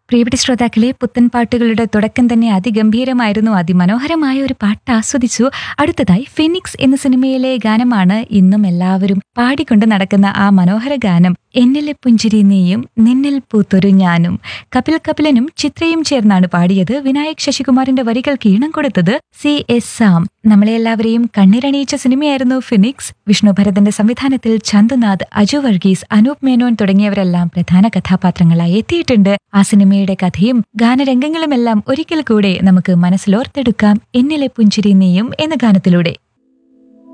പ്രിയപ്പെട്ട ശ്രോതാക്കളെ പുത്തൻ പാട്ടുകളുടെ തുടക്കം തന്നെ അതിഗംഭീരമായിരുന്നു അതിമനോഹരമായ ഒരു പാട്ട് ആസ്വദിച്ചു അടുത്തതായി ഫിനിക്സ് എന്ന സിനിമയിലെ ഗാനമാണ് ഇന്നും എല്ലാവരും പാടിക്കൊണ്ട് നടക്കുന്ന ആ മനോഹര ഗാനം എന്നിലെ പുഞ്ചിരി നീയും നിന്നിൽ പൂത്തൊരു ഞാനും കപിൽ കപിലനും ചിത്രയും ചേർന്നാണ് പാടിയത് വിനായക് ശശികുമാറിന്റെ വരികൾക്ക് ഈണം കൊടുത്തത് സി എസ് സാം നമ്മളെ എല്ലാവരെയും കണ്ണിരണിയിച്ച സിനിമയായിരുന്നു ഫിനിക്സ് വിഷ്ണു ഭരതന്റെ സംവിധാനത്തിൽ ചന്തുനാഥ് അജു വർഗീസ് അനൂപ് മേനോൻ തുടങ്ങിയവരെല്ലാം പ്രധാന കഥാപാത്രങ്ങളായി എത്തിയിട്ടുണ്ട് ആ സിനിമയുടെ കഥയും ഗാനരംഗങ്ങളുമെല്ലാം ഒരിക്കൽ കൂടെ നമുക്ക് മനസ്സിലോർത്തെടുക്കാം എന്നിലെ പുഞ്ചിരി നീയും എന്ന ഗാനത്തിലൂടെ